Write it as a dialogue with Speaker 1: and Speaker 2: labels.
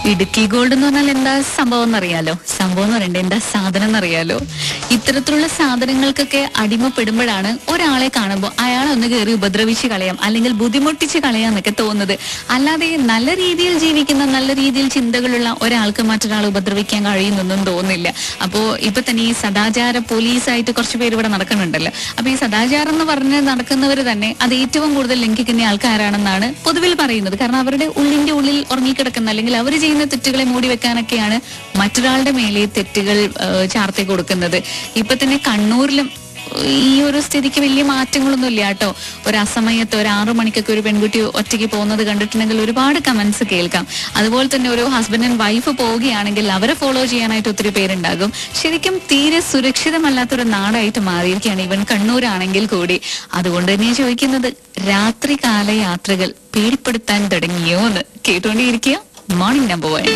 Speaker 1: Idukki gold എന്ന് പറഞ്ഞാൽ എന്താ സംഭവം എന്നറിയാലോ സംഭവം എന്ന് പറയണ്ടേ എന്താ സാധനം എന്നറിയാലോ ഇത്തരത്തിലുള്ള സാധനങ്ങൾക്കൊക്കെ അടിമപ്പെടുമ്പോഴാണ് ഒരാളെ കാണുമ്പോൾ അയാളെ ഒന്ന് കയറി ഉപദ്രവിച്ച് കളയാം അല്ലെങ്കിൽ ബുദ്ധിമുട്ടിച്ച് കളയാം എന്നൊക്കെ തോന്നുന്നത് അല്ലാതെ നല്ല രീതിയിൽ ജീവിക്കുന്ന നല്ല രീതിയിൽ ചിന്തകളുള്ള ഒരാൾക്ക് മറ്റൊരാളെ ഉപദ്രവിക്കാൻ കഴിയുന്നൊന്നും തോന്നുന്നില്ല അപ്പോ ഇപ്പൊ തന്നെ ഈ സദാചാര പോലീസായിട്ട് കുറച്ച് പേര് ഇവിടെ നടക്കുന്നുണ്ടല്ലോ അപ്പൊ ഈ സദാചാരം എന്ന് പറഞ്ഞ് നടക്കുന്നവർ തന്നെ അത് ഏറ്റവും കൂടുതൽ ലംഘിക്കുന്ന ആൾക്കാരാണെന്നാണ് പൊതുവിൽ പറയുന്നത് കാരണം അവരുടെ ഉള്ളിന്റെ ഉള്ളിൽ ഉറങ്ങിക്കിടക്കുന്ന അല്ലെങ്കിൽ അവർ ചെയ്യുന്ന തെറ്റുകളെ മൂടി വെക്കാനൊക്കെയാണ് മറ്റൊരാളുടെ മേലെ തെറ്റുകൾ ആ, ചാർത്തി കൊടുക്കുന്നത് ഇപ്പൊ തന്നെ കണ്ണൂരിലും ഈ ഒരു സ്ഥിതിക്ക് വലിയ മാറ്റങ്ങളൊന്നും ഇല്ല കേട്ടോ ഒരു അസമയത്ത് ഒരു ആറു മണിക്കൊക്കെ ഒരു പെൺകുട്ടി ഒറ്റയ്ക്ക് പോകുന്നത് കണ്ടിട്ടുണ്ടെങ്കിൽ ഒരുപാട് കമന്റ്സ് കേൾക്കാം അതുപോലെ തന്നെ ഒരു ഹസ്ബൻഡ് ആൻഡ് വൈഫ് പോവുകയാണെങ്കിൽ അവരെ ഫോളോ ചെയ്യാനായിട്ട് ഒത്തിരി പേരുണ്ടാകും ശരിക്കും തീരെ സുരക്ഷിതമല്ലാത്തൊരു നാടായിട്ട് മാറിയിരിക്കുകയാണ് ഇവൻ കണ്ണൂരാണെങ്കിൽ കൂടി അതുകൊണ്ട് തന്നെ ചോദിക്കുന്നത് രാത്രികാല യാത്രകൾ പേടിപ്പെടുത്താൻ തുടങ്ങിയോ എന്ന് കേട്ടുകൊണ്ടേയിരിക്കുക മോർണിംഗ് നമ്പർ വൺ